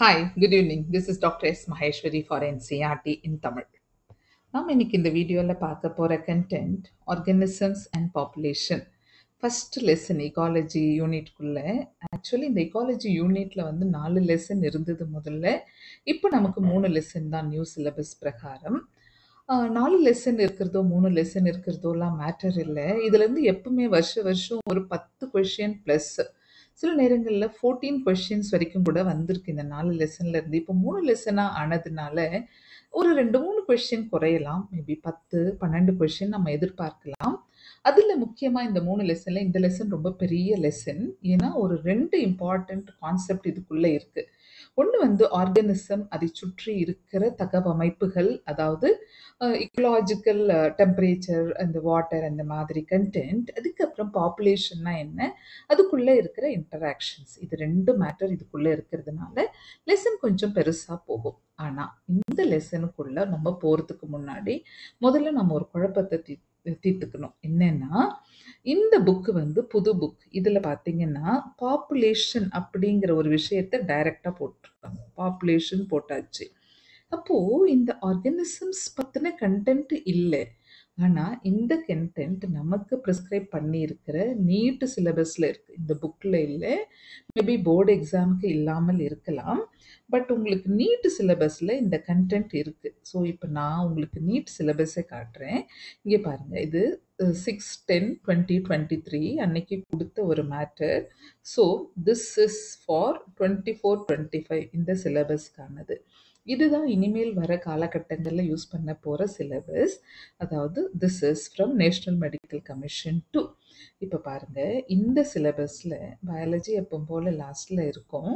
Hi, good evening. This is Dr. S. Maheshwari for NCRT in Tamil. நாம் இன்னைக்கு இந்த வீடியோவில் பார்க்க போகிற content organisms and population first lesson ecology யூனிட்குள்ளே ஆக்சுவலி இந்த இகாலஜி யூனிட்டில் வந்து நாலு லெசன் இருந்தது முதல்ல இப்போ நமக்கு மூணு லெசன் தான் நியூ சிலபஸ் பிரகாரம் ஆஹ் நாலு லெசன் இருக்கிறதோ மூணு லெசன் இருக்கிறதோலாம் மேட்டர் இல்லை இதுலேருந்து எப்பவுமே வருஷ வருஷம் ஒரு பத்து கொஷின் ப்ளஸ் சில நேரங்களில் ஃபோர்டீன் கொஷின்ஸ் வரைக்கும் கூட வந்திருக்கு இந்த நாலு லெசன்ல இருந்து இப்போ மூணு லெசனாக ஆனதுனால ஒரு ரெண்டு மூணு கொஷின் குறையலாம் மேபி பத்து பன்னெண்டு கொஷின் நம்ம எதிர்பார்க்கலாம் அதில் முக்கியமாக இந்த மூணு லெசனில் இந்த லெசன் ரொம்ப பெரிய லெசன் ஏன்னா ஒரு ரெண்டு இம்பார்ட்டண்ட் கான்செப்ட் இதுக்குள்ளே இருக்குது ஒன்று வந்து ஆர்கனிசம் அதை சுற்றி இருக்கிற தகவமைப்புகள் அதாவது இக்கலாஜிக்கல் டெம்பரேச்சர் அந்த வாட்டர் அந்த மாதிரி கண்டென்ட் அதுக்கப்புறம் பாப்புலேஷன்னா என்ன அதுக்குள்ளே இருக்கிற இன்டராக்ஷன்ஸ் இது ரெண்டு மேட்டர் இதுக்குள்ளே இருக்கிறதுனால லெசன் கொஞ்சம் பெருசாக போகும் ஆனால் இந்த லெசனுக்குள்ள நம்ம போகிறதுக்கு முன்னாடி முதல்ல நம்ம ஒரு குழப்பத்தை தீ தீர்த்துக்கணும் என்னன்னா இந்த புக்கு வந்து புது புக் இதில் பார்த்தீங்கன்னா பாப்புலேஷன் அப்படிங்கிற ஒரு விஷயத்தை டைரெக்டாக போட்டிருக்காங்க பாப்புலேஷன் போட்டாச்சு அப்போது இந்த ஆர்கனிசம்ஸ் பற்றின கண்டென்ட் இல்லை ஆனால் இந்த கண்டென்ட் நமக்கு ப்ரிஸ்கிரைப் பண்ணியிருக்கிற நீட்டு சிலபஸில் இருக்குது இந்த புக்கில் இல்லை மேபி போர்டு எக்ஸாமுக்கு இல்லாமல் இருக்கலாம் பட் உங்களுக்கு நீட் சிலபஸில் இந்த கண்டென்ட் இருக்குது ஸோ இப்போ நான் உங்களுக்கு நீட் சிலபஸை காட்டுறேன் இங்கே பாருங்கள் இது six ten twenty twenty three அன்னைக்கு கொடுத்த ஒரு matter so this is for twenty four twenty five இந்த சிலபஸ்க்கானது இதுதான் இனிமேல் வர காலகட்டங்களில் யூஸ் பண்ண போகிற சிலபஸ் அதாவது this is from national medical commission to இப்போ பாருங்கள் இந்த சிலபஸில் பயாலஜி எப்போ போல் லாஸ்ட்டில் இருக்கும்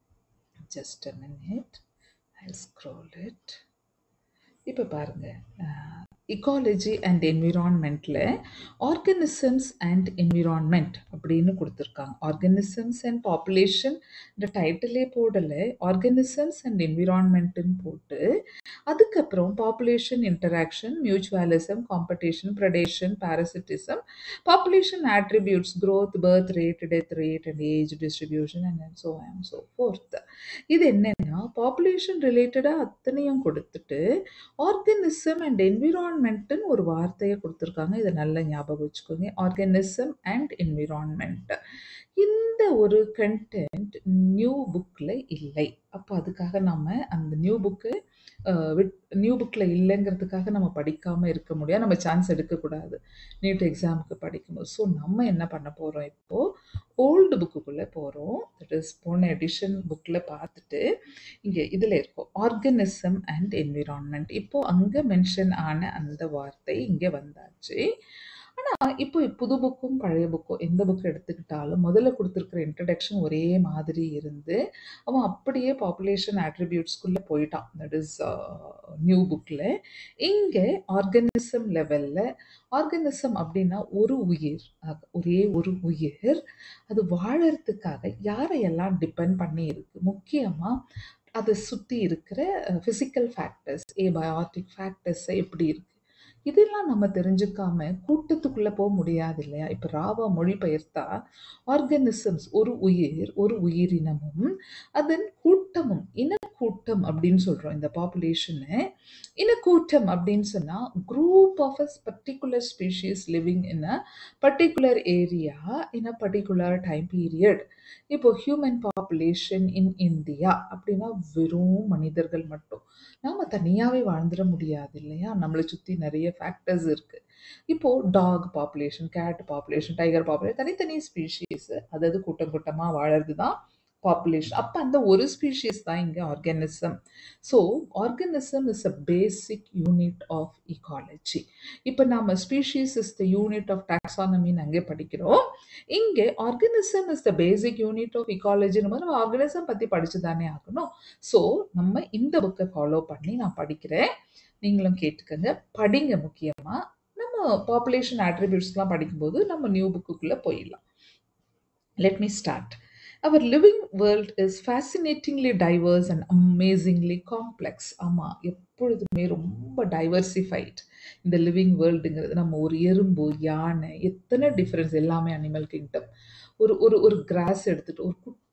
just a minute I scroll it இப்போ பாருங்கள் இக்காலஜி அண்ட் என்விரான்மெண்ட்டில் ஆர்கனிசம்ஸ் அண்ட் என்விரான்மெண்ட் அப்படின்னு கொடுத்துருக்காங்க ஆர்கனிசம்ஸ் அண்ட் பாப்புலேஷன் இந்த டைட்டிலே போடலை ஆர்கனிசம்ஸ் அண்ட் என்விரான்மெண்ட்டுன்னு போட்டு அதுக்கப்புறம் population interaction mutualism competition predation parasitism population attributes growth birth rate death rate and age distribution and so and so forth இது என்னென்னா பாப்புலேஷன் ரிலேட்டடாக அத்தனையும் கொடுத்துட்டு ஆர்கனிசம் அண்ட் என்விரான்மெண்ட்டுன்னு ஒரு வார்த்தையை கொடுத்துருக்காங்க இதை நல்லா ஞாபகம் வச்சுக்கோங்க ஆர்கனிசம் அண்ட் என்விரான்மெண்ட் இந்த ஒரு கண்டென்ட் நியூ புக்கில் இல்லை அப்போ அதுக்காக நம்ம அந்த நியூ புக்கு விட் நியூ புக்கில் இல்லைங்கிறதுக்காக நம்ம படிக்காமல் இருக்க முடியாது நம்ம சான்ஸ் எடுக்கக்கூடாது நீட் எக்ஸாமுக்கு படிக்கும்போது ஸோ நம்ம என்ன பண்ண போகிறோம் இப்போது ஓல்டு புக்குக்குள்ளே போகிறோம் தட் இஸ் போன எடிஷன் புக்கில் பார்த்துட்டு இங்கே இதில் இருக்கும் ஆர்கனிசம் அண்ட் என்விரான்மெண்ட் இப்போது அங்கே மென்ஷன் ஆன அந்த வார்த்தை இங்கே வந்தாச்சு ஆனால் இப்போ புது புக்கும் பழைய புக்கும் எந்த புக் எடுத்துக்கிட்டாலும் முதல்ல கொடுத்துருக்குற இன்ட்ரடக்ஷன் ஒரே மாதிரி இருந்து அவன் அப்படியே பாப்புலேஷன் ஆட்ரிபியூட்ஸ்குள்ளே போயிட்டான் தட் இஸ் நியூ புக்கில் இங்கே ஆர்கனிசம் லெவலில் ஆர்கனிசம் அப்படின்னா ஒரு உயிர் ஒரே ஒரு உயிர் அது வாழறதுக்காக யாரையெல்லாம் டிபெண்ட் பண்ணி இருக்கு முக்கியமாக அதை சுற்றி இருக்கிற ஃபிசிக்கல் ஃபேக்டர்ஸ் ஏபயாட்டிக் ஃபேக்டர்ஸ் எப்படி இருக்குது இதெல்லாம் நம்ம தெரிஞ்சுக்காம கூட்டத்துக்குள்ளே போக முடியாது இல்லையா இப்போ ராவா மொழிபெயர்த்தா ஆர்கனிசம்ஸ் ஒரு உயிர் ஒரு உயிரினமும் அதன் கூட்டமும் இனக்கூட்டம் அப்படின்னு சொல்கிறோம் இந்த பாப்புலேஷனை இனக்கூட்டம் அப்படின்னு சொன்னால் group of a particular species living in a particular area in a particular time period இப்போ ஹியூமன் பாப்புலேஷன் இன் இந்தியா அப்படின்னா வெறும் மனிதர்கள் மட்டும் நாம் தனியாகவே வாழ்ந்துட முடியாது இல்லையா நம்மளை சுற்றி நிறைய ஃபேக்டர்ஸ் இருக்குது இப்போது dog population cat population tiger population தனித்தனி ஸ்பீஷீஸ் அதாவது கூட்டம் கூட்டமாக வாழறது தான் பாப்புலேஷன் அப்போ அந்த ஒரு ஸ்பீஷீஸ் தான் இங்கே organism so organism is a basic unit of ecology இப்போ நம்ம species is the unit of டாக்ஸானமின்னு அங்கே படிக்கிறோம் இங்கே organism is the basic unit of இகாலஜின்னு போது நம்ம ஆர்கனிசம் பற்றி படித்து தானே ஆகணும் ஸோ நம்ம இந்த புக்கை ஃபாலோ பண்ணி நான் படிக்கிறேன் நீங்களும் கேட்டுக்கங்க படிங்க முக்கியமாக நம்ம பாப்புலேஷன் ஆட்ரிபியூட்ஸ்லாம் படிக்கும்போது நம்ம நியூ புக்குக்குள்ளே போயிடலாம் let me start our living world is fascinatingly diverse and amazingly complex ஆமாம் எப்பொழுதுமே ரொம்ப டைவர்சிஃபைட் இந்த லிவிங் வேர்ல்டுங்கிறது நம்ம ஒரு எறும்பு யானை எத்தனை டிஃப்ரென்ஸ் எல்லாமே அனிமல் கிங்டம் ஒரு ஒரு ஒரு கிராஸ் எடுத்துகிட்டு ஒரு குட்டி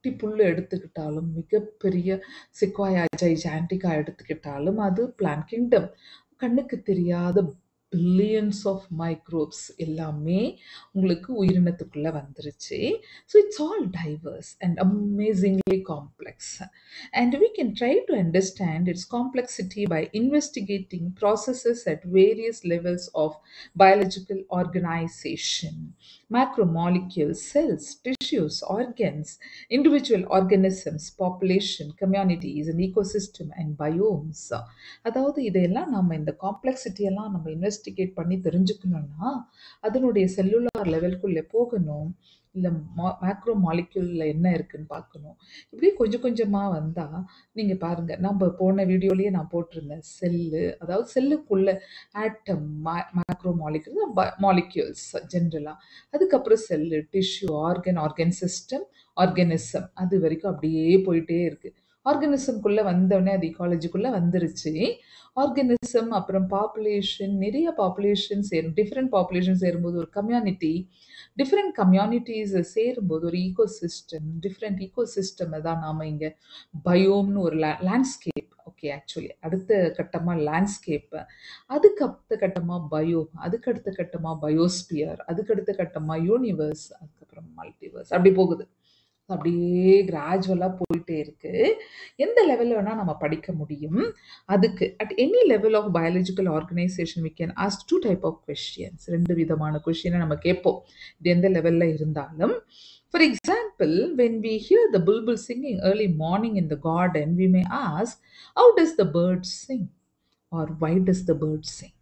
குட்டி புல்லு எடுத்துக்கிட்டாலும் மிகப்பெரிய சிக்வாயா ஜைஜாண்டிகா எடுத்துக்கிட்டாலும் அது பிளான் கிங்டம் கண்ணுக்கு தெரியாத பில்லியன்ஸ் ஆஃப் மைக்ரோப்ஸ் எல்லாமே உங்களுக்கு உயிரினத்துக்குள்ள வந்துருச்சு so it's all diverse and amazingly complex and we can try to understand its complexity by investigating processes at various levels of biological organization macromolecules cells tissues organs individual organisms population communities and ecosystem and biomes அதாவது இதையெல்லாம் நம்ம இந்த complexity எல்லாம் நம்ம investigate பண்ணி தெரிஞ்சுக்கணும்னா அதனுடைய cellular லெவலுக்குள்ளே போகணும் இல்லை மா மேக்ரோ மாலிக்யூலில் என்ன இருக்குன்னு பார்க்கணும் இப்படியே கொஞ்சம் கொஞ்சமாக வந்தால் நீங்கள் பாருங்கள் நம்ம போன வீடியோலேயே நான் போட்டிருந்தேன் செல்லு அதாவது செல்லுக்குள்ள ஆட்டம் மா மேக்ரோ மாலிக்யூல் மாலிக்யூல்ஸ் ஜென்ரலாக அதுக்கப்புறம் cell tissue organ organ system organism அது வரைக்கும் அப்படியே போயிட்டே இருக்குது ஆர்கனிசம்குள்ளே வந்தோடனே அது இக்காலஜிக்குள்ளே வந்துருச்சு ஆர்கனிசம் அப்புறம் பாப்புலேஷன் நிறைய பாப்புலேஷன் சேரும் டிஃப்ரெண்ட் பாப்புலேஷன் சேரும்போது ஒரு கம்யூனிட்டி டிஃப்ரெண்ட் கம்யூனிட்டிஸ் சேரும்போது ஒரு ecosystem different ecosystem தான் நாம் இங்கே பயோம்னு ஒரு லேண்ட்ஸ்கேப் ஓகே ஆக்சுவலி அடுத்த கட்டமாக லேண்ட்ஸ்கேப்பு அதுக்கு அடுத்த கட்டமாக பயோ அதுக்கு அடுத்த கட்டமாக பயோஸ்பியர் அதுக்கு அடுத்த கட்டமாக யூனிவர்ஸ் அதுக்கப்புறம் மல்டிவர்ஸ் அப்படி போகுது அப்படியே கிராஜுவலாக போயிட்டே இருக்கு எந்த லெவலில் வேணால் நம்ம படிக்க முடியும் அதுக்கு at any level of biological organisation we can ask two type of questions ரெண்டு விதமான கொஷினை நம்ம கேட்போம் இது எந்த லெவலில் இருந்தாலும் for example when we hear the bulbul singing early morning in the garden we may ask how does the bird sing or why does the bird sing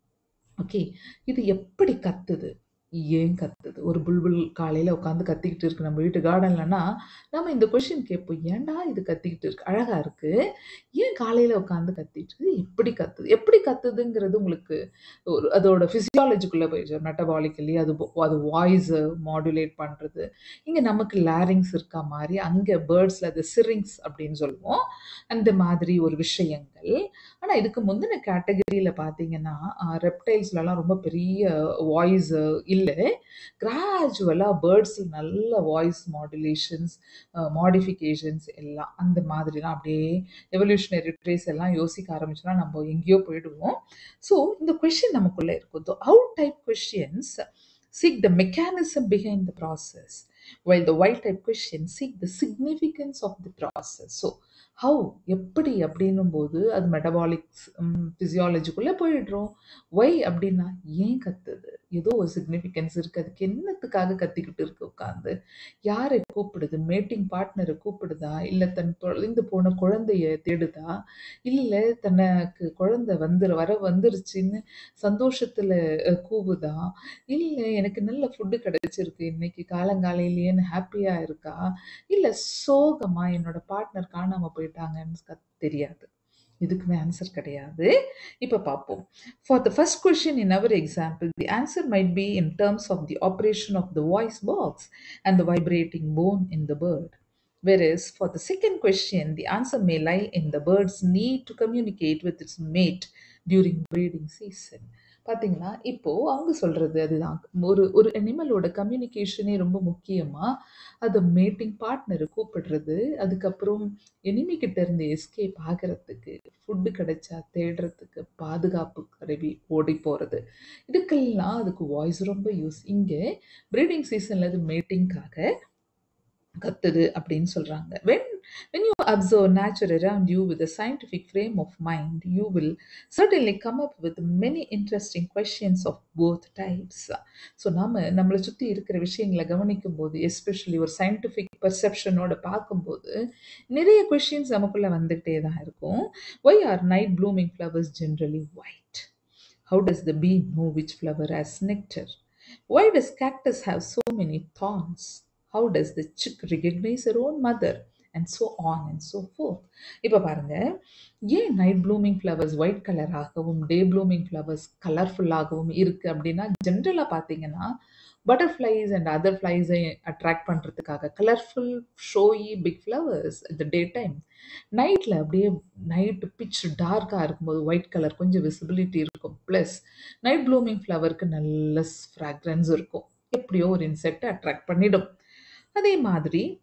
okay இது எப்படி கத்துது ஏன் கத்துது ஒரு புல்புல் காலையில் உட்காந்து கத்திக்கிட்டு இருக்கு நம்ம வீட்டு கார்டன்லனா நம்ம இந்த கொஷின் கேட்போம் ஏன்டா இது கத்திக்கிட்டு இருக்கு அழகா இருக்கு ஏன் காலையில் உட்காந்து கத்திட்டு இருக்கு எப்படி கத்துது எப்படி கத்துதுங்கிறது உங்களுக்கு ஒரு அதோட ஃபிசியாலஜிக்குள்ளே போயிடுச்சு மெட்டபாலிக்கலி அது அது வாய்ஸை மாடுலேட் பண்ணுறது இங்கே நமக்கு லேரிங்ஸ் இருக்கா மாதிரி அங்கே பேர்ட்ஸில் அது சிரிங்ஸ் அப்படின்னு சொல்லுவோம் அந்த மாதிரி ஒரு விஷயங்கள் ஆனால் இதுக்கு முந்தின கேட்டகரியில் பார்த்தீங்கன்னா ரெப்டைல்ஸ்லலாம் ரொம்ப பெரிய வாய்ஸ் இல்லை கிராஜுவலாக பேர்ட்ஸில் நல்ல வாய்ஸ் மாடுலேஷன்ஸ் மாடிஃபிகேஷன்ஸ் எல்லாம் அந்த மாதிரிலாம் அப்படியே எவல்யூஷனரி ட்ரேஸ் எல்லாம் யோசிக்க ஆரம்பிச்சோன்னா நம்ம எங்கேயோ போயிடுவோம் ஸோ இந்த கொஷின் நமக்குள்ளே இருக்கும் so out type questions seek the mechanism behind the process while the wild type questions seek the significance of the process so how எப்படி அப்படின்னும் போது அது மெட்டபாலிக்ஸ் ஃபிசியாலஜிக்குள்ளே போயிடுறோம் ஒய் அப்படின்னா ஏன் கத்துது ஏதோ ஒரு சிக்னிஃபிகன்ஸ் இருக்குது அதுக்கு என்னத்துக்காக கத்திக்கிட்டு இருக்கு உட்காந்து யாரை கூப்பிடுது மேட்டிங் பார்ட்னரை கூப்பிடுதா இல்லை தன் தொலைந்து போன குழந்தைய தேடுதா இல்லை தனக்கு குழந்தை வந்து வர வந்துருச்சுன்னு சந்தோஷத்தில் கூவுதா இல்லை எனக்கு நல்ல ஃபுட்டு கிடைச்சிருக்கு இன்னைக்கு காலங்காலையிலேன்னு ஹாப்பியாக இருக்கா இல்லை சோகமாக என்னோட பார்ட்னர் காணாமல் போயிட்டாங்கன்னு தெரியாது இதுக்குமே ஆன்சர் கிடையாது இப்போ பார்ப்போம் for the first question in our example the answer might be in terms of the operation of the voice box and the vibrating bone in the bird Whereas for the second question, the answer may lie in the bird's need to communicate with its mate during breeding season. பார்த்தீங்கன்னா இப்போ அவங்க சொல்றது அதுதான் ஒரு ஒரு அனிமலோட கம்யூனிகேஷனே ரொம்ப முக்கியமா அதை மேட்டிங் பார்ட்னரை கூப்பிடுறது அதுக்கப்புறம் எனிமி கிட்ட இருந்து எஸ்கேப் ஆகிறதுக்கு ஃபுட்டு கிடைச்சா தேடுறதுக்கு பாதுகாப்பு கருவி ஓடி போகிறது இதுக்கெல்லாம் அதுக்கு வாய்ஸ் ரொம்ப யூஸ் இங்கே ப்ரீடிங் சீசனில் அது மேட்டிங்காக கத்துது அப்படின்னு சொல்கிறாங்க when when you observe nature around you with a scientific frame of mind you will certainly come up with many interesting questions of both types so நாம நம்மளை சுற்றி இருக்கிற விஷயங்களை கவனிக்கும் போது எஸ்பெஷலி ஒரு சயின்டிஃபிக் பர்செப்ஷனோட பார்க்கும்போது நிறைய கொஷின்ஸ் நமக்குள்ள வந்துகிட்டே தான் இருக்கும் why are night blooming flowers generally white how does the bee know which flower has nectar why does cactus have so many thorns how does the chick recognise her own mother and so on and so forth இப்போ பாருங்க ஏன் night blooming flowers white கலராகவும் day blooming flowers கலர்ஃபுல்லாகவும் இருக்குது அப்படின்னா ஜென்ரலாக பார்த்தீங்கன்னா butterflies and other ஃப்ளைஸை அட்ராக்ட் பண்ணுறதுக்காக கலர்ஃபுல் ஷோயி பிக் ஃப்ளவர்ஸ் இந்த டே டைம் நைட்டில் அப்படியே நைட்டு பிச் டார்க்காக இருக்கும்போது ஒயிட் கலர் கொஞ்சம் விசிபிலிட்டி இருக்கும் ப்ளஸ் நைட் ப்ளூமிங் ஃப்ளவருக்கு நல்ல ஃப்ராக்ரன்ஸ் இருக்கும் எப்படியோ ஒரு இன்செக்டை அட்ராக்ட் பண்ணிடும் அதே மாதிரி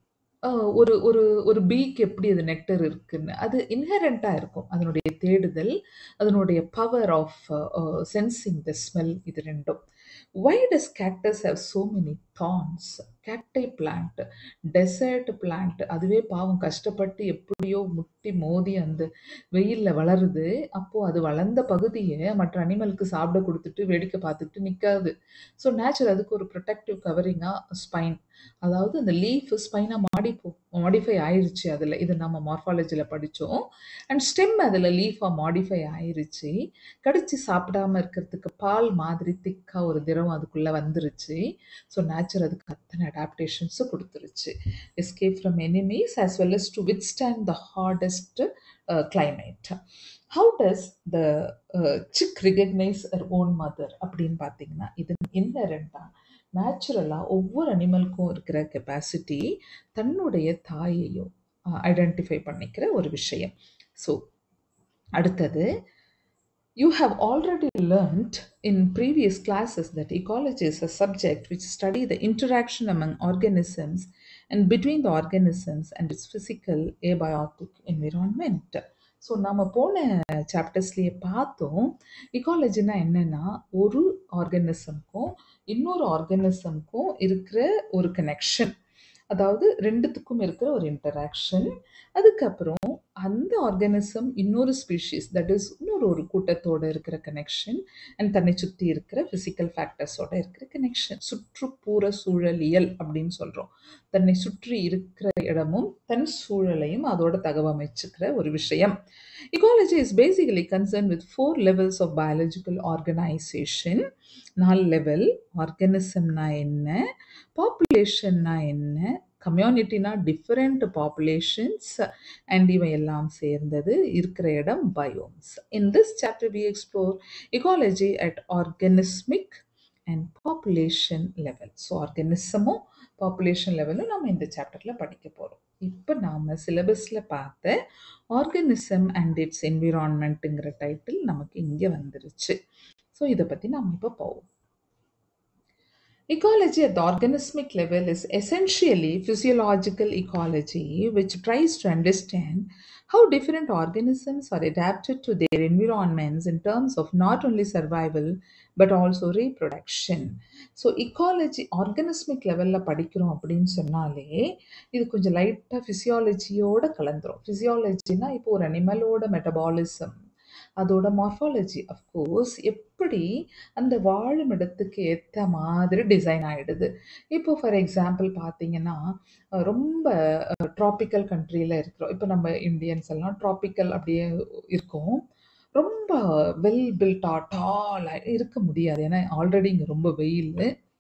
அஹ், ஒரு ஒரு ஒரு பீக்கு எப்படி அது நெக்டர் இருக்குன்னு அது இன்ஹெரண்டாக இருக்கும் அதனுடைய தேடுதல் அதனுடைய power of sensing the smell இது ரெண்டும் Why does cactus have so many thorns? Cacti plant desert plant அதுவே பாவம் கஷ்டப்பட்டு எப்படியோ முட்டி மோதி அந்த வெயிலில் வளருது அப்போது அது வளர்ந்த பகுதியை மற்ற அனிமலுக்கு சாப்பிட கொடுத்துட்டு வேடிக்கை பார்த்துட்டு நிற்காது ஸோ நேச்சுரல் அதுக்கு ஒரு ப்ரொடெக்டிவ் கவரிங்காக ஸ்பைன் அதாவது அந்த லீஃப் ஸ்பைனாக மாடி மாடிஃபை ஆயிருச்சு அதில் இது நம்ம மார்ஃபாலஜியில் படித்தோம் அண்ட் ஸ்டெம் அதில் லீஃபாக மாடிஃபை ஆயிருச்சு கடிச்சு சாப்பிடாம இருக்கிறதுக்கு பால் மாதிரி திக்காக ஒரு திரவம் அதுக்குள்ளே வந்துருச்சு ஸோ நேச்சர் அதுக்கு அத்தனை அடாப்டேஷன்ஸும் கொடுத்துருச்சு escape from enemies as well as to withstand the hardest uh, climate. How does the uh, chick recognize her own mother அப்படின்னு பார்த்தீங்கன்னா இது இன்ஹெரண்டாக நேச்சுரலாக ஒவ்வொரு அனிமலுக்கும் இருக்கிற கெப்பாசிட்டி தன்னுடைய தாயையும் ஐடென்டிஃபை பண்ணிக்கிற ஒரு விஷயம் ஸோ அடுத்தது You have already learnt in previous classes that ecology is a subject which study the interaction among organisms and between the organisms and its physical abiotic environment. So நம்ம போன சாப்டர்ஸ்லேயே பார்த்தோம் இக்காலஜினா என்னன்னா ஒரு ஆர்கனிசம்க்கும் இன்னொரு ஆர்கனிசம்க்கும் இருக்கிற ஒரு கனெக்ஷன் அதாவது ரெண்டுத்துக்கும் இருக்கிற ஒரு இன்டராக்ஷன் அதுக்கப்புறம் அந்த ஆர்கானிசம் இன்னொரு ஸ்பீஷீஸ் தட் இஸ் இன்னொரு ஒரு கூட்டத்தோட இருக்கிற கனெக்ஷன் அண்ட் தன்னை சுற்றி இருக்கிற ஃபிசிக்கல் ஃபேக்டர்ஸோட இருக்கிற கனெக்ஷன் சுற்றுப்புற சூழலியல் அப்படின்னு சொல்கிறோம் தன்னை சுற்றி இருக்கிற இடமும் தன் சூழலையும் அதோட தகவமைச்சுக்கிற ஒரு விஷயம் ecology is basically concern with four levels of biological organisation நாலு லெவல் ஆர்கனிசம்னா என்ன பாப்புலேஷன்னா என்ன கம்யூனிட்டினா டிஃப்ரெண்ட் பாப்புலேஷன்ஸ் அண்ட் இவை எல்லாம் சேர்ந்தது இருக்கிற இடம் biomes in this chapter we explore ecology at organismic and population level so ஆர்கனிசமும் பாப்புலேஷன் லெவலும் நம்ம இந்த சாப்டரில் படிக்க போகிறோம் இப்போ நாம் சிலபஸில் பார்த்த ஆர்கனிசம் அண்ட் இட்ஸ் என்விரான்மெண்ட்டுங்கிற டைட்டில் நமக்கு இங்கே வந்துருச்சு ஸோ இதை பற்றி நாம் இப்போ போவோம் Ecology at the organismic level is essentially physiological ecology, which tries to understand how different organisms are adapted to their environments in terms of not only survival but also reproduction. So ecology organismic லெவலில் படிக்கிறோம் அப்படின்னு சொன்னாலே இது கொஞ்சம் லைட்டாக ஃபிசியாலஜியோட கலந்துரும் ஃபிசியாலஜினா இப்போ ஒரு அனிமலோட மெட்டபாலிசம் அதோட மார்ஃபாலஜி அஃப்கோர்ஸ் எப்படி அந்த வாழும் இடத்துக்கு ஏற்ற மாதிரி டிசைன் ஆகிடுது இப்போ ஃபார் எக்ஸாம்பிள் பார்த்தீங்கன்னா அஹ் ரொம்ப ட்ராபிக்கல் கண்ட்ரியில் இருக்கிறோம் இப்போ நம்ம இந்தியன்ஸ் எல்லாம் ட்ராபிக்கல் அப்படியே இருக்கோம் ரொம்ப வெல் பில்டா டாலாக இருக்க முடியாது ஏன்னா ஆல்ரெடி இங்கே ரொம்ப வெயில்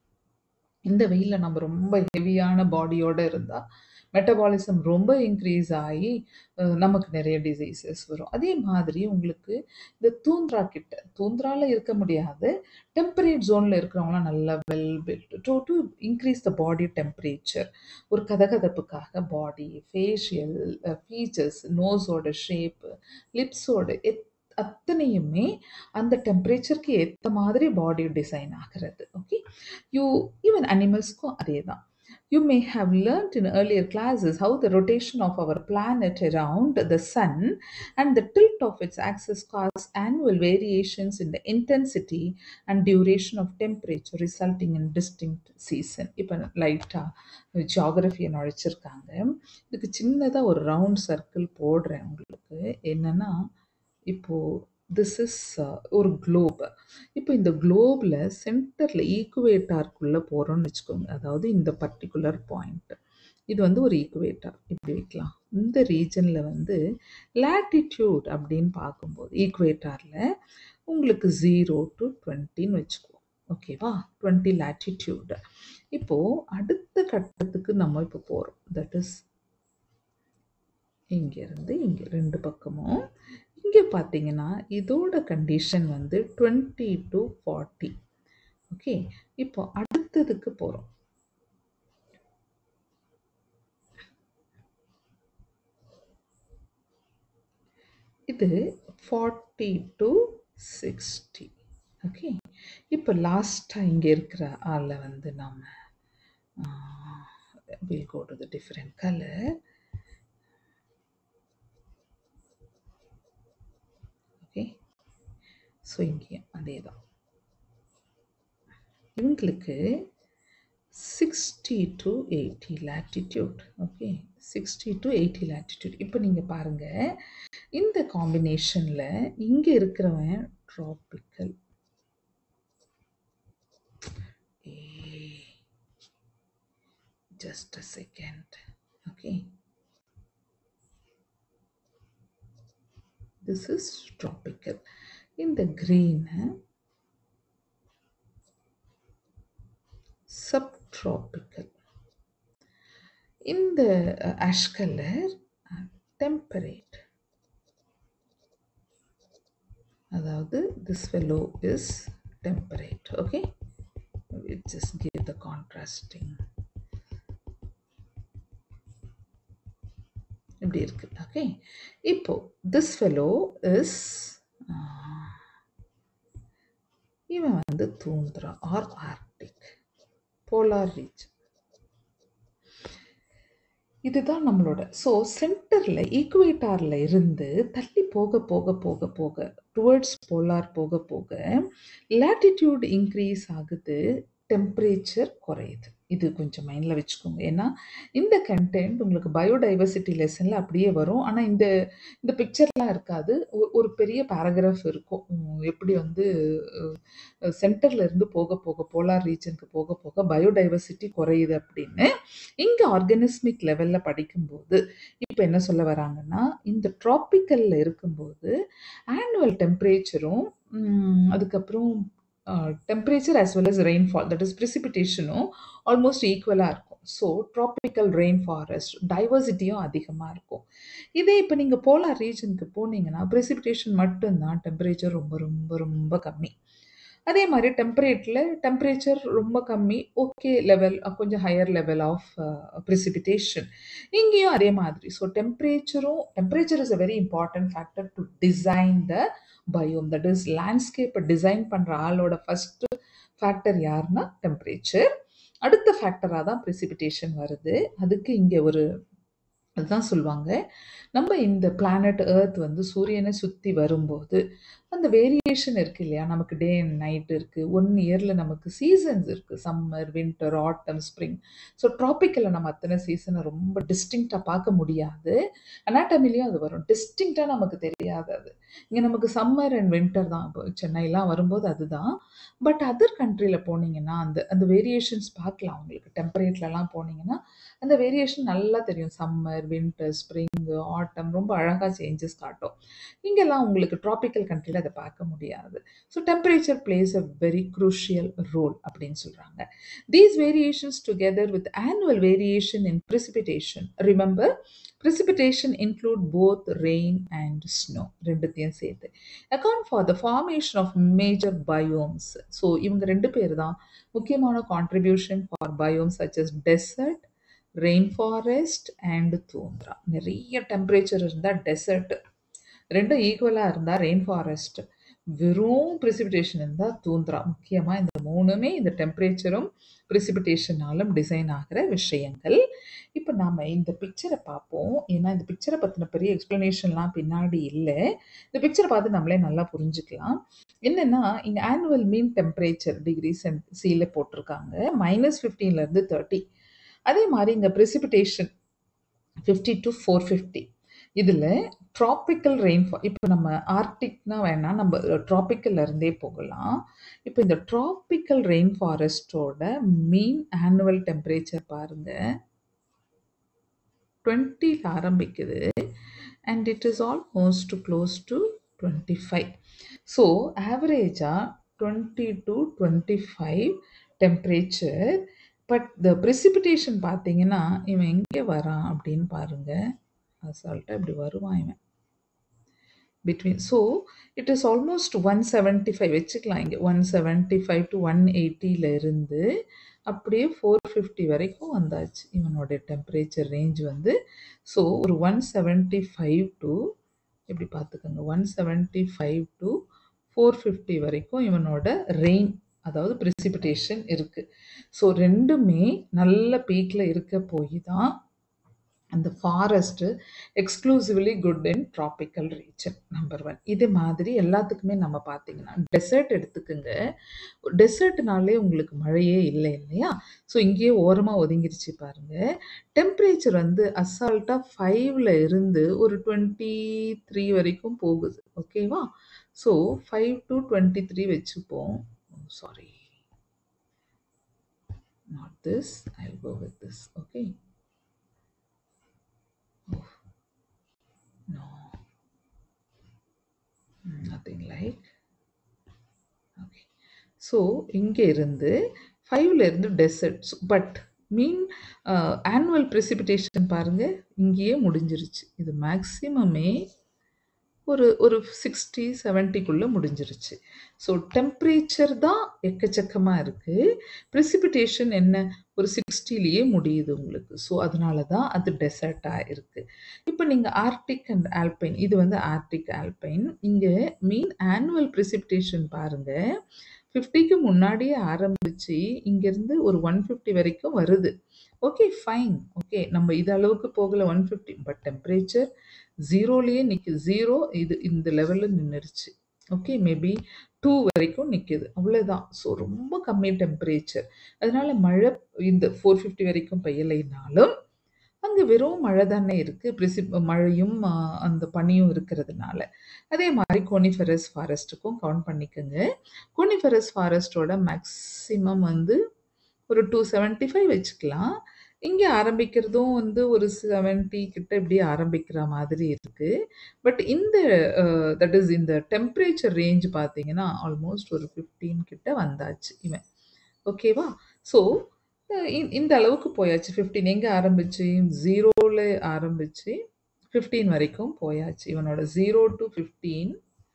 இந்த வெயிலில் நம்ம ரொம்ப ஹெவியான பாடியோட இருந்தால் மெட்டபாலிசம் ரொம்ப இன்க்ரீஸ் ஆகி அஹ், நமக்கு நிறைய டிசீசஸ் வரும் அதே மாதிரி உங்களுக்கு இந்த தூந்திரா கிட்ட தூந்திரால இருக்க முடியாது டெம்பரேட் ஜோனில் இருக்கிறவங்களாம் நல்லா well built to to increase the body temperature ஒரு கதகதப்புக்காக பாடி ஃபேஷியல் ஃபீச்சர்ஸ் நோஸோட ஷேப்பு லிப்ஸோட எத் அத்தனையுமே அந்த டெம்பரேச்சருக்கு ஏற்ற மாதிரி பாடி டிசைன் ஆகிறது ஓகே யூ ஈவன் அனிமல்ஸ்க்கும் அதே தான் You may have learnt in earlier classes how the rotation of our planet around the sun and the tilt of its axis cause annual variations in the intensity and duration of temperature resulting in distinct season. இப்போ லைட்டாக ஜியாகிரஃபியை நுழைச்சிருக்காங்க இதுக்கு சின்னதாக ஒரு round circle போடுறேன் உங்களுக்கு என்னன்னா இப்போ this is ஒரு குளோப் இப்போ இந்த குளோபில் சென்டரில் ஈக்குவேட்டாருக்குள்ளே போகிறோம்னு வச்சுக்கோங்க அதாவது இந்த பர்டிகுலர் பாயிண்ட் இது வந்து ஒரு ஈக்குவேட்டார் இப்படி வைக்கலாம் இந்த ரீஜனில் வந்து லேட்டிடியூட் அப்படின்னு பார்க்கும்போது ஈக்குவேட்டாரில் உங்களுக்கு ஜீரோ டு டுவெண்ட்டின்னு வச்சுக்குவோம் ஓகேவா டுவெண்ட்டி லேட்டிடியூட் இப்போது அடுத்த கட்டத்துக்கு நம்ம இப்போ போகிறோம் தட் இஸ் இங்கேருந்து இங்கே ரெண்டு பக்கமும் இங்கே பார்த்தீங்கன்னா இதோட கண்டிஷன் வந்து டுவெண்ட்டி டு ஃபார்ட்டி ஓகே இப்போ அடுத்ததுக்கு போகிறோம் இது ஃபார்ட்டி டு சிக்ஸ்டி ஓகே இப்போ லாஸ்ட்டாக இங்கே இருக்கிற ஆளை வந்து நம்ம will go to the different colour okay so இங்கேயும் அதே தான் இவங்களுக்கு sixty to eighty latitude okay sixty to eighty latitude இப்போ நீங்கள் பாருங்கள் இந்த காம்பினேஷனில் இங்கே இருக்கிறவன் ட்ராபிக்கல் ஏ just a second okay this is tropical in the green eh, subtropical in the uh, ash color uh, temperate அதாவது this fellow is temperate okay we just give the contrasting இப்படி இருக்கு ஓகே இப்போ this fellow is இவன் வந்து tundra or arctic polar reach இதுதான் நம்மளோட so சென்டரில் ஈக்குவேட்டாரில் இருந்து தள்ளி போக போக போக போக டுவர்ட்ஸ் போலார் போக போக லேட்டிடியூட் இன்க்ரீஸ் ஆகுது டெம்பரேச்சர் குறையுது இது கொஞ்சம் மைண்டில் வச்சுக்கோங்க ஏன்னா இந்த கண்டென்ட் உங்களுக்கு பயோடைவர்சிட்டி லெசனில் அப்படியே வரும் ஆனால் இந்த இந்த பிக்சர்லாம் இருக்காது ஒரு ஒரு பெரிய பேராகிராஃப் இருக்கும் உம், எப்படி வந்து சென்டர்ல இருந்து போக போக போலார் ரீஜனுக்கு போக போக பயோடைவர்சிட்டி குறையுது அப்படின்னு இங்கே ஆர்கனிஸ்மிக் லெவலில் படிக்கும்போது இப்போ என்ன சொல்ல வராங்கன்னா இந்த ட்ராபிக்கலில் இருக்கும்போது ஆனுவல் டெம்பரேச்சரும் அதுக்கப்புறம் temperature as well as rainfall that is ப்ரிசிபிடேஷனும் ஆல்மோஸ்ட் ஈக்குவலாக இருக்கும் ஸோ ட்ராபிக்கல் ரெயின் ஃபாரஸ்ட் டைவர்சிட்டியும் அதிகமாக இருக்கும் இதே இப்போ நீங்கள் போலார் ரீஜனுக்கு போனீங்கன்னா ப்ரெசிபிடேஷன் மட்டும்தான் டெம்பரேச்சர் ரொம்ப ரொம்ப ரொம்ப கம்மி அதே மாதிரி டெம்பரேட்டில் டெம்பரேச்சர் ரொம்ப கம்மி ஓகே லெவல் கொஞ்சம் ஹையர் லெவல் ஆஃப் ப்ரிசிபிடேஷன் இங்கேயும் அதே மாதிரி ஸோ டெம்பரேச்சரும் temperature is a very important factor to design the biome that is லேண்ட்ஸ்கேப்பை டிசைன் பண்ணுற ஆளோட ஃபஸ்ட்டு ஃபேக்டர் யாருன்னா டெம்பரேச்சர் அடுத்த ஃபேக்டராக தான் ப்ரெசிபிடேஷன் வருது அதுக்கு இங்கே ஒரு அதுதான் சொல்லுவாங்க நம்ம இந்த பிளானட் எர்த் வந்து சூரியனை சுற்றி வரும்போது அந்த வேரியேஷன் இருக்கு இல்லையா நமக்கு டே அண்ட் நைட் இருக்குது ஒன் இயரில் நமக்கு சீசன்ஸ் இருக்குது summer winter autumn spring so ட்ராபிக்கலில் நம்ம அத்தனை சீசனை ரொம்ப டிஸ்டிங்க்டாக பார்க்க முடியாது அனாட்டமிலையும் அது வரும் டிஸ்டிங்க்டாக நமக்கு தெரியாது அது இங்கே நமக்கு சம்மர் அண்ட் வின்டர் தான் இப்போ சென்னைலாம் வரும்போது அதுதான் பட் அதர் கண்ட்ரியில் போனீங்கன்னா அந்த அந்த வேரியேஷன்ஸ் பார்க்கலாம் உங்களுக்கு டெம்பரேட்லலாம் போனீங்கன்னா அந்த வேரியேஷன் நல்லா தெரியும் சம்மர் வின்டர் ஸ்ப்ரிங் ஆட்டம் ரொம்ப அழகாக சேஞ்சஸ் காட்டும் இங்கெல்லாம் உங்களுக்கு ட்ராபிக்கல் கண்ட்ரியில் அதை பார்க்க முடியாது so temperature plays a very crucial role அப்படின்னு சொல்கிறாங்க these variations together with annual variation in precipitation remember precipitation include both rain and snow ரெண்டுத்தையும் சேர்த்து account for the formation of major biomes so இவங்க ரெண்டு பேர் தான் முக்கியமான contribution for biomes such as desert rain forest and tundra நிறைய temperature இருந்தால் dessert ரெண்டும் ஈக்குவலாக இருந்தால் ரெயின் ஃபாரஸ்ட் வெறும் precipitation இருந்தால் தூந்திரா முக்கியமாக இந்த மூணுமே இந்த டெம்பரேச்சரும் ப்ரிசிபிடேஷனாலும் டிசைன் ஆகிற விஷயங்கள் இப்போ நாம் இந்த பிக்சரை பார்ப்போம் ஏன்னா இந்த பிக்சரை பற்றின பெரிய எக்ஸ்ப்ளனேஷன்லாம் பின்னாடி இல்லை இந்த பிக்சரை பார்த்து நம்மளே நல்லா புரிஞ்சுக்கலாம் என்னென்னா இங்கே annual mean temperature degree celsius போட்டிருக்காங்க மைனஸ் ஃபிஃப்டீன்லேருந்து தேர்ட்டி அதே மாதிரி இங்கே precipitation fifty to four fifty இதில் ட்ராபிக்கல் ரெயின்ஃபால் இப்போ நம்ம ஆர்டிக்னா வேணால் நம்ம ட்ராபிக்கல்ல இருந்தே போகலாம் இப்போ இந்த ட்ராபிக்கல் ரெயின் ஃபாரஸ்டோட மீன் ஆனுவல் டெம்பரேச்சர் பாருங்கள் டுவெண்ட்டியில் ஆரம்பிக்குது and it is almost close to twenty five so ஆவரேஜாக twenty to twenty five temperature but the precipitation பார்த்தீங்கன்னா இவன் எங்கே வரான் அப்படின்னு பாருங்க அசால்ட்டாக இப்படி வருவான் இவன் between so it is almost one seventy five வச்சுக்கலாம் இங்கே one seventy five to one எயிட்டியில் இருந்து அப்படியே ஃபோர் ஃபிஃப்டி வரைக்கும் வந்தாச்சு இவனோட டெம்பரேச்சர் ரேஞ்ச் வந்து ஸோ ஒரு ஒன் செவன்ட்டி ஃபைவ் டு இப்படி பார்த்துக்கோங்க one seventy five to four fifty வரைக்கும் இவனோட ரெயின் அதாவது precipitation இருக்கு ஸோ ரெண்டுமே நல்ல பீக்கில் இருக்க போய் தான் அந்த forest exclusively good in tropical region number one இது மாதிரி எல்லாத்துக்குமே நம்ம பார்த்தீங்கன்னா டெசர்ட் எடுத்துக்கோங்க டெசர்ட்னாலே உங்களுக்கு மழையே இல்லை இல்லையா ஸோ இங்கேயே ஓரமாக ஒதுங்கிருச்சு பாருங்க டெம்பரேச்சர் வந்து அசால்ட்டாக ஃபைவ்ல இருந்து ஒரு டுவெண்ட்டி த்ரீ வரைக்கும் போகுது ஓகேவா so five to twenty three வச்சுப்போம் sorry not this I go with this okay No, nothing like. Okay. So இங்கே இருந்து ஃபைவ்ல இருந்து deserts but mean annual precipitation பாருங்க இங்கேயே முடிஞ்சிருச்சு இது மேக்ஸிமமே ஒரு ஒரு சிக்ஸ்டி செவன்ட்டிக்குள்ளே முடிஞ்சிருச்சு ஸோ டெம்பரேச்சர் தான் எக்கச்சக்கமாக இருக்குது precipitation என்ன ஒரு சிக்ஸ்டிலேயே முடியுது உங்களுக்கு ஸோ அதனால தான் அது டெசர்ட்டாக இருக்குது இப்போ நீங்கள் ஆர்டிக் அண்ட் ஆல்பைன் இது வந்து ஆர்டிக் ஆல்பைன் இங்கே மீன் ஆனுவல் precipitation பாருங்கள் ஃபிஃப்டிக்கு முன்னாடியே ஆரம்பித்து இங்கேருந்து ஒரு ஒன் ஃபிஃப்டி வரைக்கும் வருது ஓகே ஃபைன் ஓகே நம்ம இது அளவுக்கு போகல ஒன் ஃபிஃப்டி பட் டெம்பரேச்சர் ஜீரோலேயே நிற்குது ஜீரோ இது இந்த லெவலில் நின்றுருச்சு ஓகே மேபி டூ வரைக்கும் நிற்கிது அவ்வளோதான் ஸோ ரொம்ப கம்மி டெம்பரேச்சர் அதனால மழை இந்த ஃபோர் ஃபிஃப்டி வரைக்கும் பெய்யலைனாலும் அங்கே வெறும் மழை தானே இருக்குது ப்ரிசி மழையும் ஆ, அந்த பனியும் இருக்கிறதுனால அதே மாதிரி கோனிஃபெரஸ் ஃபாரஸ்ட்டுக்கும் கவுண்ட் பண்ணிக்கோங்க கோனிஃபெரஸ் ஃபாரஸ்ட்டோட மேக்ஸிமம் வந்து ஒரு டூ செவன்ட்டி ஃபைவ் வச்சுக்கலாம் இங்கே ஆரம்பிக்கிறதும் வந்து ஒரு செவன்ட்டி கிட்ட இப்படி ஆரம்பிக்கிற மாதிரி இருக்குது பட் இந்த தட் இஸ் இந்த டெம்பரேச்சர் ரேஞ்ச் பார்த்தீங்கன்னா ஆல்மோஸ்ட் ஒரு ஃபிஃப்டீன் கிட்ட வந்தாச்சு இவன் ஓகேவா ஸோ இந்த அளவுக்கு போயாச்சு ஃபிஃப்டீன் எங்கே ஆரம்பிச்சு ஜீரோவில் ஆரம்பிச்சு ஃபிஃப்டீன் வரைக்கும் போயாச்சு இவனோட zero to fifteen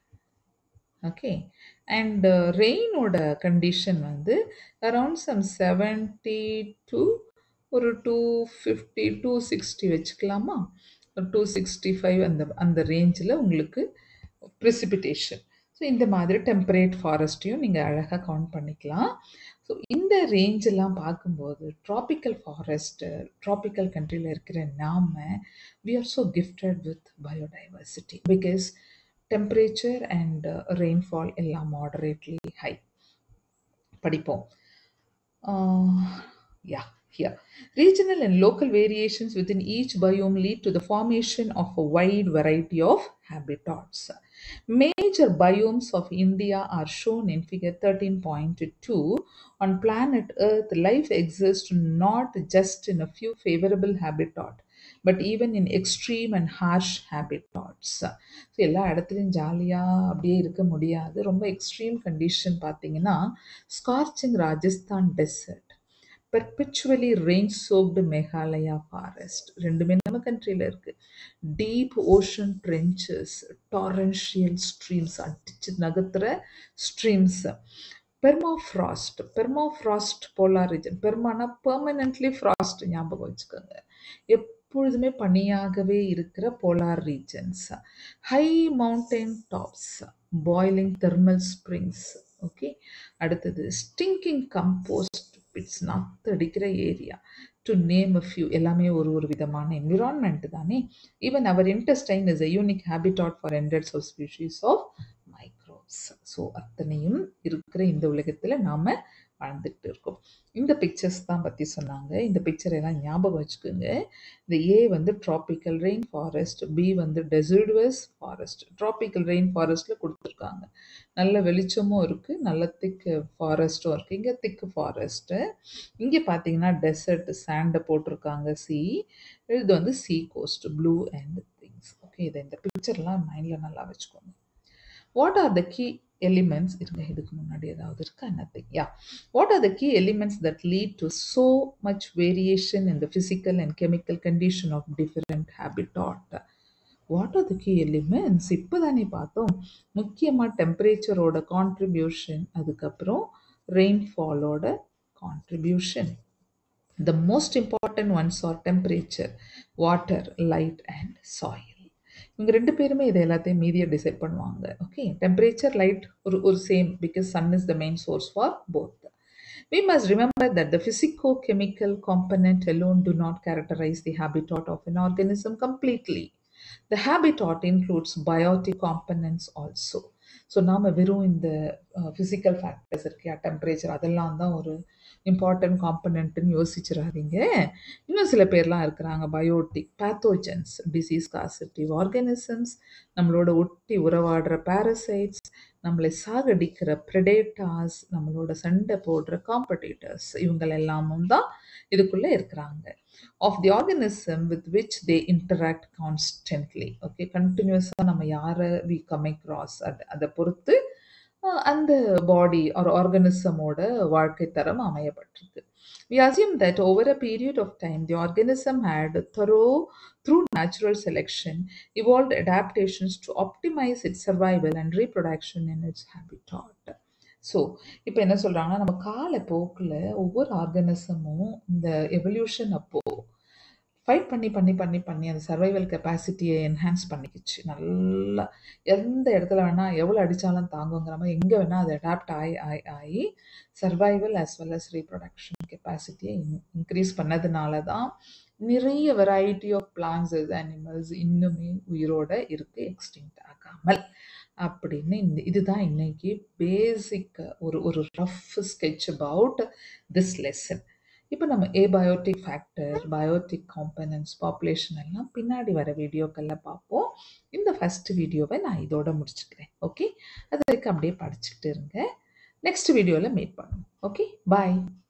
okay and ரெயினோட கண்டிஷன் வந்து அரவுண்ட் சம் செவன்ட்டி டு ஒரு டூ ஃபிஃப்டி டூ சிக்ஸ்டி வச்சுக்கலாமா டூ சிக்ஸ்டி ஃபைவ் அந்த அந்த ரேஞ்சில் உங்களுக்கு ப்ரிசிபிட்டேஷன் ஸோ இந்த மாதிரி டெம்பரேட் ஃபாரஸ்ட்டையும் நீங்கள் அழகாக கவுண்ட் பண்ணிக்கலாம் ஸோ இந்த ரேஞ்செல்லாம் பார்க்கும்போது ட்ராபிக்கல் ஃபாரஸ்ட்டு ட்ராபிக்கல் கண்ட்ரியில் இருக்கிற நாம we are so gifted with biodiversity because temperature and rainfall எல்லாம் மாடரேட்லி ஹை படிப்போம் yeah here regional and local variations within each biome lead to the formation of a wide variety of habitats major biomes of india are shown in figure 13.2 on planet earth life exists not just in a few favorable habitat but even in extreme and harsh habitats so எல்லா இடத்துலையும் ஜாலியாக அப்படியே இருக்க முடியாது ரொம்ப extreme condition பார்த்தீங்கன்னா scorching Rajasthan desert perpetually rain soaked Meghalaya forest ரெண்டுமே நம்ம கண்ட்ரியில் இருக்குது deep ocean trenches torrential streams அடிச்சு நகர்த்துற streams permafrost permafrost polar region பெர்மானா பெர்மனன்ட்லி ஃப்ராஸ்ட் ஞாபகம் வச்சுக்கோங்க எப்பொழுதுமே பனியாகவே இருக்கிற polar regions high mountain tops boiling thermal springs okay அடுத்தது ஸ்டிங்கிங் கம்போஸ்ட் பிட்ஸ் நாத்து அடிக்கிற area to name a few எல்லாமே ஒரு ஒரு விதமான என்விரான்மெண்ட் தானே even our intestine is a unique habitat for hundreds of species of microbes so அத்தனையும் இருக்கிற இந்த உலகத்தில் நாம் வாழ்ந்துட்டு இருக்கோம் இந்த பிக்சர்ஸ் தான் பற்றி சொன்னாங்க இந்த பிக்சர் எல்லாம் ஞாபகம் வச்சுக்கோங்க இந்த ஏ வந்து ட்ராபிக்கல் ரெயின் ஃபாரஸ்ட் பி வந்து டெசிடுவஸ் ஃபாரஸ்ட் ட்ராபிக்கல் ரெயின் ஃபாரஸ்ட்டில் கொடுத்துருக்காங்க நல்ல வெளிச்சமும் இருக்குது நல்ல திக்கு ஃபாரஸ்ட்டும் இருக்குது இங்கே திக்கு ஃபாரஸ்ட்டு இங்கே பார்த்தீங்கன்னா டெசர்ட் சாண்டை போட்டிருக்காங்க சி இது வந்து sea coast blue and things okay இதை இந்த பிக்சர்லாம் மைண்டில் நல்லா வச்சுக்கோங்க what are the key elements இருங்க இதுக்கு முன்னாடி ஏதாவது இருக்கா nothing yeah what are the key elements that lead to so much variation in the physical and chemical condition of different habitat what are the key elements இப்போ தானே பார்த்தோம் முக்கியமாக டெம்பரேச்சரோட கான்ட்ரிபியூஷன் அதுக்கப்புறம் ரெயின்ஃபாலோட contribution The most important ones are temperature, water, light, and soil. இவங்க ரெண்டு பேருமே இது எல்லாத்தையும் மீதியை டிசைட் பண்ணுவாங்க ஓகே டெம்பரேச்சர் லைட் ஒரு ஒரு same because sun is the main source for both We must remember that the physico-chemical component alone do not characterize the habitat of an organism completely. The habitat includes biotic components also. So நாம் வெறும் இந்த physical factors இருக்கியா temperature அதெல்லாம் தான் ஒரு important காம்பனண்ட்டுன்னு யோசிச்சிடாதீங்க இன்னும் சில பேர்லாம் இருக்கிறாங்க biotic pathogens disease causative organisms நம்மளோட ஒட்டி உறவாடுற பாரசைட்ஸ் நம்மளை சாகடிக்கிற ப்ரெடேட்டாஸ் நம்மளோட சண்டை போடுற காம்படிட்டர்ஸ் இவங்கள் எல்லாமும் தான் இதுக்குள்ளே இருக்கிறாங்க of the organism with which they interact constantly okay கண்டினியூஸாக நம்ம யாரை வி கமை கிராஸ் அது அதை பொறுத்து அந்த பாடி ஒரு ஆர்கனிசமோட வாழ்க்கை தரம் அமையப்பட்டிருக்கு We assume that over a period of time, the organism had thorough, through natural selection, evolved adaptations to optimize its survival and reproduction in its habitat. So இப்போ என்ன சொல்கிறாங்கன்னா நம்ம காலப்போக்கில் ஒவ்வொரு ஆர்கனிசமும் இந்த எவல்யூஷன் அப்போது ஃபைட் பண்ணி பண்ணி பண்ணி பண்ணி அந்த சர்வைவல் கெப்பாசிட்டியை என்ஹான்ஸ் பண்ணிக்கிச்சு நல்லா எந்த இடத்துல வேணால் எவ்வளோ அடித்தாலும் தாங்குங்கிற மாதிரி எங்கே வேணால் அது அடாப்ட் ஆகி ஆகி ஆகி survival as well as reproduction கெப்பாசிட்டியை இன்க்ரீஸ் பண்ணதுனால தான் நிறைய வெரைட்டி ஆஃப் பிளான்ஸ் அனிமல்ஸ் இன்னுமே உயிரோட இருக்குது எக்ஸ்டிங்க்ட் ஆகாமல் அப்படின்னு இந்த இதுதான் இன்னைக்கு பேசிக் ஒரு ஒரு rough sketch about this lesson இப்போ நம்ம abiotic factor biotic components population எல்லாம் பின்னாடி வர வீடியோக்கெல்லாம் பார்ப்போம் இந்த ஃபஸ்ட் வீடியோவை நான் இதோட முடிச்சுக்கிறேன் ஓகே அது வரைக்கும் அப்படியே படிச்சுக்கிட்டு இருங்க நெக்ஸ்ட் வீடியோவில் மீட் பண்ணுவோம் ஓகே பாய்